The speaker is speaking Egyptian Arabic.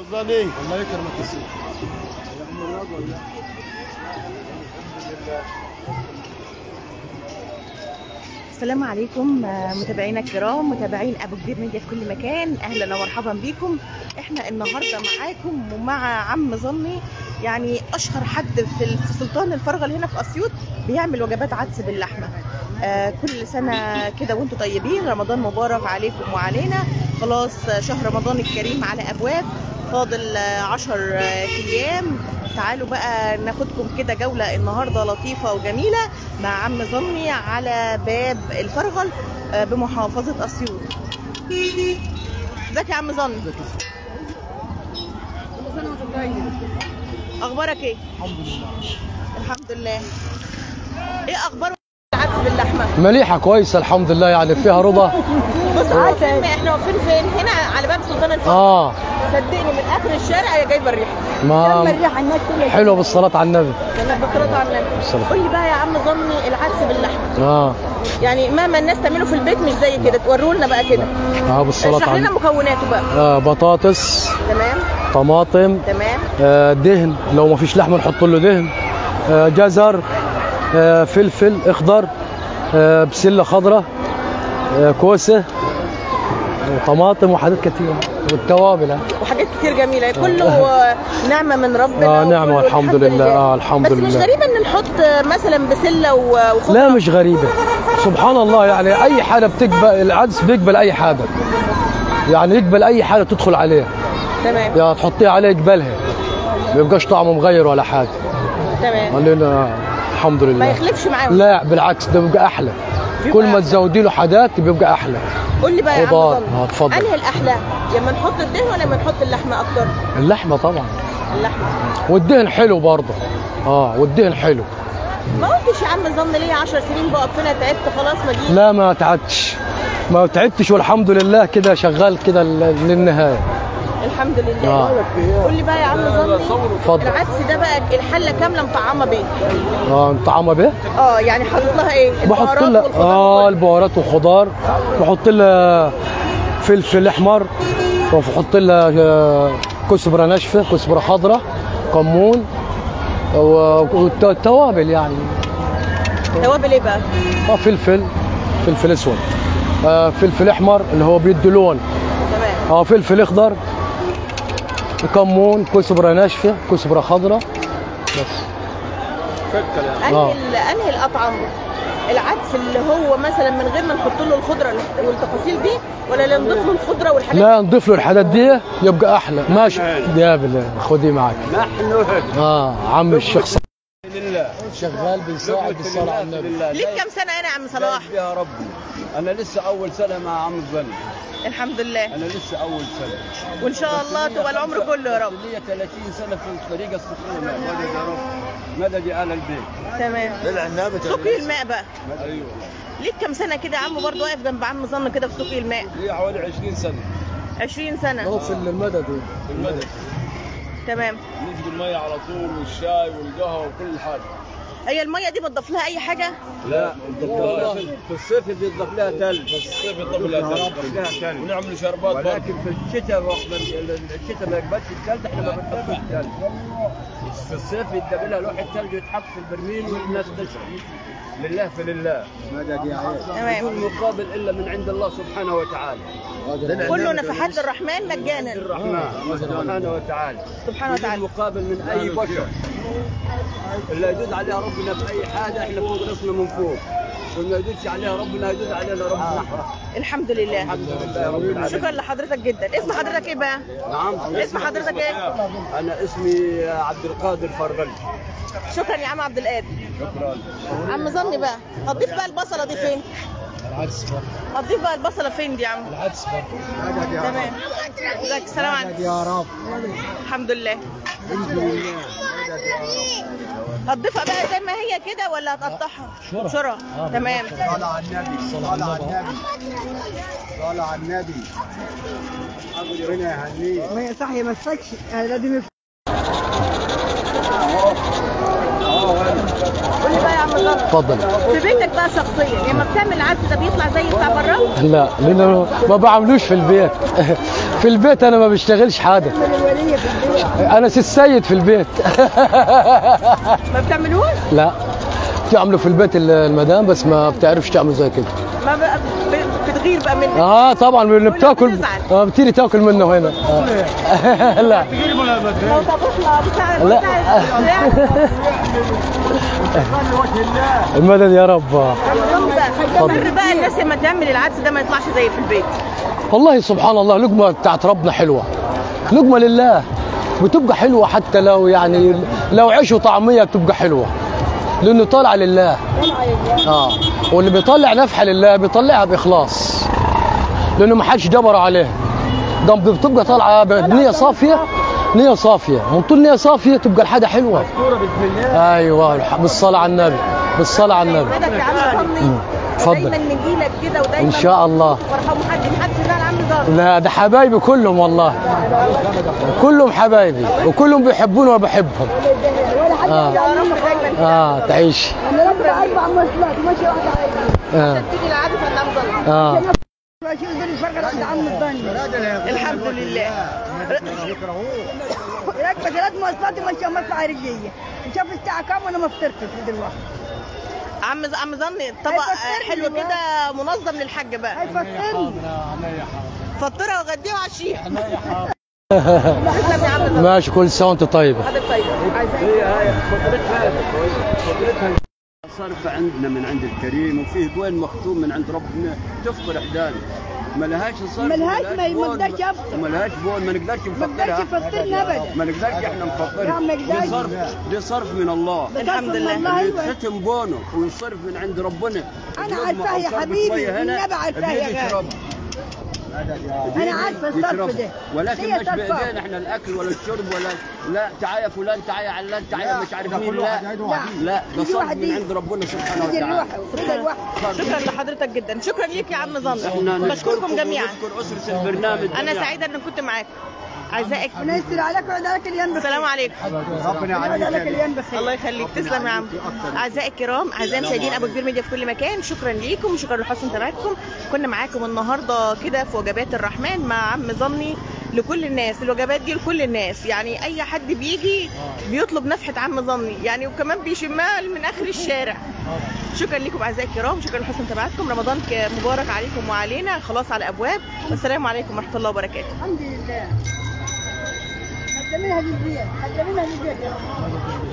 ظني الله يكرمك يا سيدي السلام عليكم آه، متابعينا الكرام متابعين ابو كبير ميديا في كل مكان اهلا ومرحبا بكم احنا النهارده معاكم ومع عم ظني يعني اشهر حد في ال- في سلطان الفرغل هنا في اسيوط بيعمل وجبات عدس باللحمه آه، كل سنه كده وانتم طيبين رمضان مبارك عليكم وعلينا خلاص آه، شهر رمضان الكريم على ابواب فاضل آه، عشر آه، ايام تعالوا بقى ناخدكم كده جولة النهاردة لطيفة وجميلة مع عم ظني على باب الفرغل آه، بمحافظة أسيوط ازيك يا عم ظني أخبارك إيه؟ الحمد لله الحمد لله إيه أخبار العدس باللحمة؟ مليحة كويسة الحمد لله يعني فيها رضا بص واقفين احنا واقفين فين؟ هنا على باب سلطان الفرغل اه صدقني من آخر الشارع يا جايبة الريحة ما حلوة بالصلاة على النبي يلا بكرة على النبي الصلاة. قول لي بقى يا عم ظني العدس باللحمة اه يعني مهما الناس تعمله في البيت مش زي كده توروا لنا بقى كده اه بالصلاة اشرح على لنا النبي مكوناته بقى آه بطاطس تمام طماطم تمام آه دهن لو ما فيش لحمة نحط له دهن آه جزر آه فلفل اخضر آه بسلة خضراء آه كوسة آه طماطم وحاجات كتير والتوابل آه. وحاجات كتير جميله كله نعمه من ربنا آه، نعمة وكله والحمد لله. آه، الحمد بس مش لله. غريبه ان نحط مثلا بسله و- وخضره لا مش غريبة سبحان الله يعني أي حاجة بتقبل العدس بيقبل أي حاجة يعني يقبل أي حاجة تدخل عليه تمام يا تحطيها عليه يقبلها ما يبقاش طعمه مغير ولا حاجة تمام قال لنا الحمد ما لله يخلفش معاهم لا بالعكس ده بيبقى أحلى كل ما تزودي له حاجات بيبقى أحلى قول لي بقى يا عم خضار. ظن آه، اتفضل. انهي الاحلى لما نحط الدهن ولا لما نحط اللحمه اكتر اللحمة طبعا اللحمه والدهن حلو برضه اه والدهن حلو ما قلتش يا عم ظن ليه 10 سنين بقف هنا تعبت خلاص ما جيت لا ما تعبتش ما تعبتش والحمد لله كده شغال كده ل- للنهاية الحمد لله آه. قول لي بقى يا عم ظن اتفضل العدس ده بقى الحله كامله مطعمه بيه اه طعمه به اه يعني حاطط لها ايه بحط البهارات لها والخضار اه وكله. البهارات والخضار بحط لها فلفل احمر وبحط لها آه، كزبره ناشفه كزبره خضراء كمون والتوابل يعني توابل ايه بقى اه فلفل فلفل اسود آه فلفل احمر اللي هو بيدي لون تمام اه فلفل اخضر كمون كزبره ناشفه كزبره خضراء بس انهي آه. ال- انهي الاطعم العدس اللي هو مثلا من غير ما نحط له الخضره والتفاصيل دي ولا اللي نضيف له الخضره والحاجات لا نضيف له الحاجات دي يبقى احلى ماشي يا بالله خدي معك نحن اه عم الشيخ ص- لله شغال بيساعد بالصلاه على النبي ليك كام سنه هنا يا عم صلاح يا ربي انا لسه اول سنه مع عم الظني الحمد لله انا لسه اول سنه وان شاء الله تبقى العمر كله يا رب لي 30 سنه في الطريقه الصحيحه مدد يا رب مدد يا ال البيت تمام سقي الماء بقى ايوه ليك كام سنه كده يا عم برضه واقف جنب عم ظن كده في سقي الماء لي حوالي 20 سنه 20 سنه هو في المدد في المدد تمام نجد الميه على طول والشاي والقهوه وكل حاجه هي الميه دي بتضاف لها اي حاجه لا في الصيف بيضاف لها ثلج في الصيف يضاف لها ثلج ونعمل شربات ولكن في الشتاء وقت ما الشتاء ما يقبلش الثلج احنا ما بنحطش ثلج في الصيف يدب لها لوحه ثلج ويتحط في البرميل والناس تشرب لله فلله تمام بدون مقابل الا من عند الله سبحانه وتعالى كله نفحات الرحمن مجانا الرحمن سبحانه وتعالى سبحانه بدون وتعالى مقابل من اي بشر اللي يجوز عليها ربنا في اي حاجه احنا فوق راسنا من فوق واللي يجوز عليها ربنا يجوز علينا ربنا الحمد لله الحمد لله رب العالمين شكرا لحضرتك جدا اسم حضرتك ايه بقى نعم اسم حضرتك ايه انا اسمي عبد القادر فرغلي شكرا يا عم عبد القادر شكرا عم ظني بقى هتضيف بقى البصله دي فين العدس برضه هتضيف بقى البصله فين دي يا عم العدس برضه تمام ازيك السلام عليكم يا رب الحمد لله هتضيفها بقى زي ما هي كده ولا هتقطعها شرى. شرى آه، تمام صلى على النبي صلى على النبي صلى على النبي ربنا يهنيك ما هي صح يمسكش لازم قول لي بقى يا عم ظن اتفضل في بيتك بقى شخصيا لما بتعمل العدس ده بيطلع زي بتاع بره لا لانه ما بعملوش في البيت في البيت انا ما بشتغلش حاجه انا سي السيد في البيت ما بتعملوش لا بتعملوا في البيت المدام بس ما بتعرفش تعمل زي كده ما بقى ب- بتغير بقى منك اه طبعا اللي بتاكل بتزعل. اه بتيجي تاكل منه هنا آه. لا لو طبخنا بتاع لا. بتاع المدد يا رب رمضان ده سر بقى الناس لما تعمل العدس ده ما يطلعش زي في البيت والله سبحان الله لقمه بتاعت ربنا حلوه لقمه لله بتبقى حلوه حتى لو يعني لو عيش وطعميه بتبقى حلوه لانه طالع لله اه واللي بيطلع نفحه لله بيطلعها باخلاص لانه ما حدش جبر عليه ده بتبقى طالعه بنيه صافيه نيه صافيه من طول نيه صافيه تبقى الحاجه حلوه ايوه بالصلاه على النبي بالصلاه على النبي بدك يا عم ظني اتفضل. دايما نجيلك كده ودايما ان شاء الله فرحان حد حد زعل عم ظن لا ده حبايبي كلهم والله كلهم حبايبي وكلهم بيحبوني وبحبهم اه يا رب دايما اه تعيش انا راكب اربع مواصلات وماشي واحده اه تيجي العدس عند عم ظن اه ماشي ودول الفرقه عند عم الضاني الحمد لله راكبه ثلاث مواصلات وماشيه مطلع رجليه شوف الساعه كام وانا ما فطرتش دلوقتي عم ز- عم ظن طبق هيفطرني حلو بقى. كده منظم للحاج بقى هيفطرني فطرها وغديها وعشيها تسلم يا عم ظن ماشي كل سنه وانت طيبه حضرتك طيب هي هاي فطرتها فطرتها صرف عندنا من عند الكريم وفيه بوين مختوم من عند ربنا تفطر احدانا ما لهاش صرف ملهاش- ما بون، يقدرش أفطر. وما لهاش بون ما نقدرش ما نفطرها تقدرش تفطرني ابدا ما نقدرش احنا نفطرها لا، ما دي نقدرش. صرف دي صرف من الله الحمد لله. والله اللي أيوة. يتختم بونه ويصرف من عند ربنا أنا لقمة عارفاه أو يا شربة حبيبي، مية هنا والنبي عارفاه يا بيجي غالي. يشربها. انا عارفه الصرف يشربها. ده ولكن هي مش صرفة. بايدينا احنا الاكل ولا الشرب ولا لا تعالى فلان تعالى علان تعالى مش عارف مين لا لا ده يجي صرف واحد من يجي. عند ربنا سبحانه يجي وتعالى لوحده رجع لوحده شكرا لحضرتك جدا شكرا ليك يا عم ظن احنا بشكركم جميعا ونشكر اسره البرنامج انا جميعاً. سعيده ان كنت معاكم اعزائك ربنا يستر عليك ويعود عليك الايام بخير السلام عليكم ربنا يعود عليك يعلمك الايام بخير الله يخليك تسلم يا عم اعزائي الكرام اعزائي مشاهدين ابو كبير ميديا في كل مكان شكرا ليكم شكرا لحسن متابعتكم كنا معاكم النهارده كده في وجبات الرحمن مع عم ظني لكل الناس الوجبات دي لكل الناس يعني اي حد بيجي بيطلب نفحه عم ظني يعني وكمان بيشمها من اخر الشارع شكرا لكم اعزائي الكرام شكرا لحسن متابعتكم رمضان ك- مبارك عليكم وعلينا خلاص على ابواب والسلام عليكم ورحمه الله وبركاته الحمد لله قدمينها للبيت قدمينها للبيت يا رب